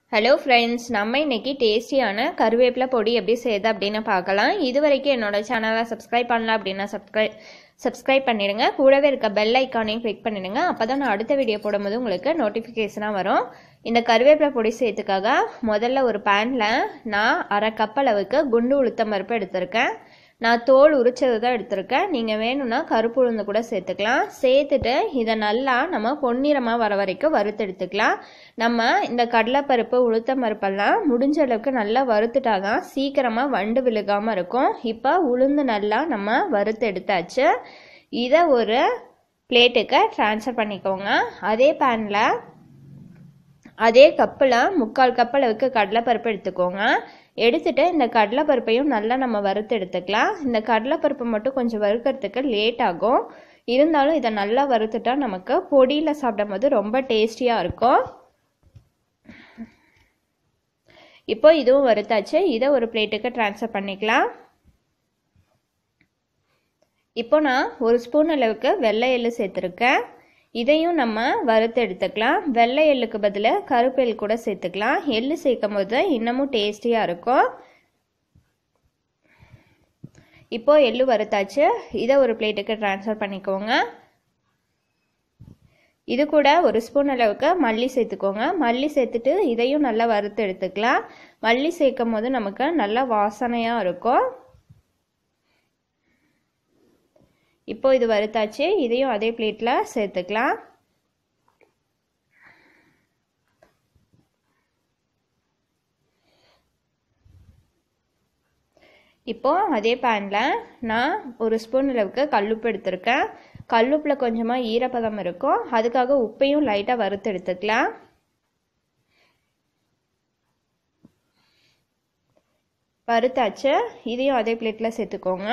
hello friends நம்ம இன்னைக்கு டேஸ்டியான கருவேப்பிலை பொடி எப்படி செய்யுது அப்படின்னு பார்க்கலாம் இது வரைக்கும் என்னோட சேனலை சப்ஸ்கிரைப் பண்ணல அப்படின்னா சப்ஸ்கிரைப் சப்ஸ்கிரைப் பண்ணிடுங்க கூடவே இருக்க பெல் ஐக்கானையும் கிளிக் பண்ணிடுங்க அப்போ தான் நான் அடுத்த வீடியோ போடும்போது உங்களுக்கு நோட்டிஃபிகேஷனாக வரும் இந்த கருவேப்பிலை பொடி செய்யறதுக்காக முதல்ல ஒரு பேனில் நான் அரை கப் அளவுக்கு குண்டு உளுத்தம் பருப்பு எடுத்திருக்கேன் நான் தோல் உரிச்சது தான் எடுத்திருக்கேன் நீங்கள் வேணும்னா கருப்பு உளுந்து கூட சேர்த்துக்கலாம் சேர்த்துட்டு இதை நல்லா நம்ம பொன்னிறமாக வர வரைக்கும் வறுத்து எடுத்துக்கலாம் நம்ம இந்த கடலைப்பருப்பு உளுத்தம் பருப்பெல்லாம் முடிஞ்ச அளவுக்கு நல்லா வறுத்துட்டா தான் சீக்கிரமாக வண்டு விழுகாமல் இருக்கும் இப்போ உளுந்து நல்லா நம்ம வறுத்து எடுத்தாச்சு இதை ஒரு பிளேட்டுக்கு ட்ரான்ஸ்ஃபர் பண்ணிக்கோங்க அதே பேனில் அதே கப்பில் முக்கால் கப் அளவுக்கு கடலைப்பருப்பு எடுத்துக்கோங்க எடுத்துட்டு இந்த கடலைப்பருப்பையும் நல்லா நம்ம வறுத்து எடுத்துக்கலாம் இந்த கடலைப்பருப்பு மட்டும் கொஞ்சம் வறுக்கிறதுக்கு லேட் ஆகும் இருந்தாலும் இதை நல்லா வறுத்துட்டா நமக்கு பொடியில் சாப்பிடும் போது ரொம்ப டேஸ்டியாக இருக்கும் இப்போ இதுவும் வறுத்தாச்சு இதை ஒரு பிளேட்டுக்கு ட்ரான்ஸ்ஃபர் பண்ணிக்கலாம் இப்போ நான் ஒரு ஸ்பூன் அளவுக்கு வெள்ளை எள்ளு சேர்த்துருக்கேன் இதையும் நம்ம வறுத்து எடுத்துக்கலாம் வெள்ளை எள்ளுக்கு பதிலாக கருப்பு எள் கூட சேர்த்துக்கலாம் எள்ளு சேர்க்கும் போது இன்னமும் டேஸ்டியாக இருக்கும் இப்போ எள்ளு வறுத்தாச்சு இதை ஒரு பிளேட்டுக்கு ட்ரான்ஸ்ஃபர் பண்ணிக்கோங்க இது கூட ஒரு ஸ்பூன் அளவுக்கு மல்லி சேர்த்துக்கோங்க மல்லி சேர்த்துட்டு இதையும் நல்லா வறுத்து எடுத்துக்கலாம் மல்லி சேர்க்கும் போது நமக்கு நல்லா வாசனையாக இருக்கும் இப்போ இது வறுத்தாச்சு இதையும் அதே பிளேட்டில் சேர்த்துக்கலாம் இப்போ அதே பேனில் நான் ஒரு ஸ்பூன் அளவுக்கு கல்லுப்பு எடுத்திருக்கேன் கல்லுப்பில் கொஞ்சமாக ஈரப்பதம் இருக்கும் அதுக்காக உப்பையும் லைட்டாக வறுத்து எடுத்துக்கலாம் வறுத்தாச்சு இதையும் அதே பிளேட்டில் சேர்த்துக்கோங்க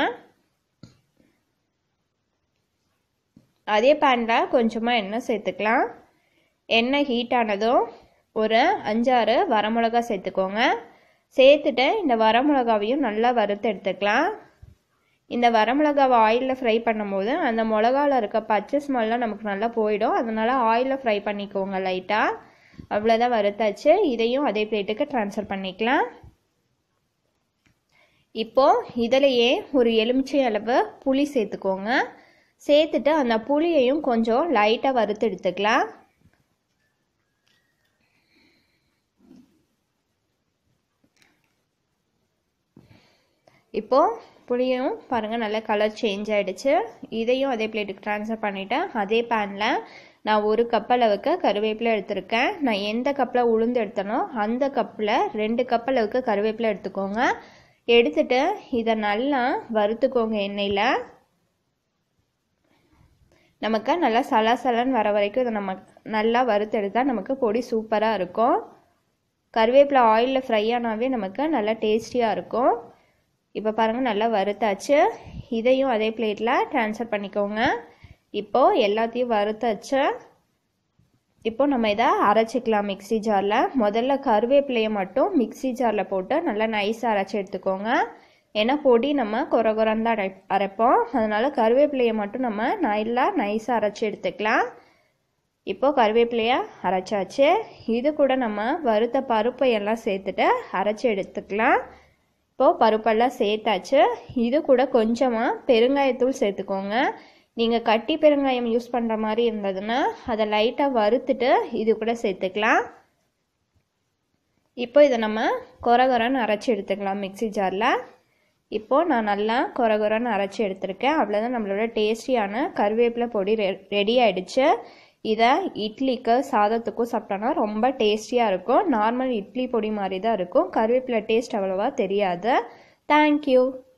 அதே பேனில் கொஞ்சமாக எண்ணெய் சேர்த்துக்கலாம் எண்ணெய் ஹீட் ஆனதும் ஒரு அஞ்சாறு வரமிளகா சேர்த்துக்கோங்க சேர்த்துட்டு இந்த வரமிளகாவையும் நல்லா வறுத்து எடுத்துக்கலாம் இந்த வரமிளகாவை ஆயிலில் ஃப்ரை பண்ணும்போது அந்த மிளகாவில் இருக்க பச்சை ஸ்மெல்லாம் நமக்கு நல்லா போயிடும் அதனால் ஆயிலில் ஃப்ரை பண்ணிக்கோங்க லைட்டாக அவ்வளோதான் வறுத்தாச்சு இதையும் அதே பிளேட்டுக்கு ட்ரான்ஸ்ஃபர் பண்ணிக்கலாம் இப்போது இதிலையே ஒரு எலுமிச்சை அளவு புளி சேர்த்துக்கோங்க சேர்த்துட்டு அந்த புளியையும் கொஞ்சம் லைட்டாக வறுத்து எடுத்துக்கலாம் இப்போது புளியும் பாருங்கள் நல்லா கலர் சேஞ்ச் ஆகிடுச்சு இதையும் அதே பிளேட்டுக்கு ட்ரான்ஸ்ஃபர் பண்ணிவிட்டேன் அதே பேனில் நான் ஒரு கப் அளவுக்கு கருவேப்பிலை எடுத்திருக்கேன் நான் எந்த கப்பில் உளுந்து எடுத்தனோ அந்த கப்பில் ரெண்டு கப் அளவுக்கு கருவேப்பிலை எடுத்துக்கோங்க எடுத்துட்டு இதை நல்லா வறுத்துக்கோங்க எண்ணெயில் நமக்கு நல்லா சலசலன்னு வர வரைக்கும் இதை நம்ம நல்லா வறுத்தெடுத்தால் நமக்கு பொடி சூப்பராக இருக்கும் கருவேப்பிலை ஆயிலில் ஃப்ரை ஆனாவே நமக்கு நல்லா டேஸ்டியாக இருக்கும் இப்போ பாருங்கள் நல்லா வறுத்தாச்சு இதையும் அதே பிளேட்டில் ட்ரான்ஸ்ஃபர் பண்ணிக்கோங்க இப்போது எல்லாத்தையும் வறுத்தாச்சு இப்போ நம்ம இதை அரைச்சிக்கலாம் மிக்சி ஜாரில் முதல்ல கருவேப்பிலையை மட்டும் மிக்சி ஜாரில் போட்டு நல்லா நைஸாக அரைச்சி எடுத்துக்கோங்க ஏன்னா பொடி நம்ம குறை குறைந்து அரை அரைப்போம் அதனால் கருவேப்பிலையை மட்டும் நம்ம நல்லா நைஸாக அரைச்சி எடுத்துக்கலாம் இப்போது கருவேப்பிலையை அரைச்சாச்சு இது கூட நம்ம வறுத்த பருப்பை எல்லாம் சேர்த்துட்டு அரைச்சி எடுத்துக்கலாம் இப்போது பருப்பெல்லாம் சேர்த்தாச்சு இது கூட கொஞ்சமாக பெருங்காயத்தூள் சேர்த்துக்கோங்க நீங்கள் கட்டி பெருங்காயம் யூஸ் பண்ணுற மாதிரி இருந்ததுன்னா அதை லைட்டாக வறுத்துட்டு இது கூட சேர்த்துக்கலாம் இப்போ இதை நம்ம குறை குறைன்னு அரைச்சி எடுத்துக்கலாம் மிக்சி ஜாரில் இப்போது நான் நல்லா குறை குறைன்னு அரைச்சி எடுத்திருக்கேன் அவ்வளோதான் நம்மளோட டேஸ்டியான கருவேப்பிலை பொடி ரெ ரெடி ஆகிடுச்சு இதை இட்லிக்கு சாதத்துக்கும் சாப்பிட்டோன்னா ரொம்ப டேஸ்டியாக இருக்கும் நார்மல் இட்லி பொடி மாதிரி தான் இருக்கும் கருவேப்பிலை டேஸ்ட் அவ்வளோவா தெரியாது தேங்க்யூ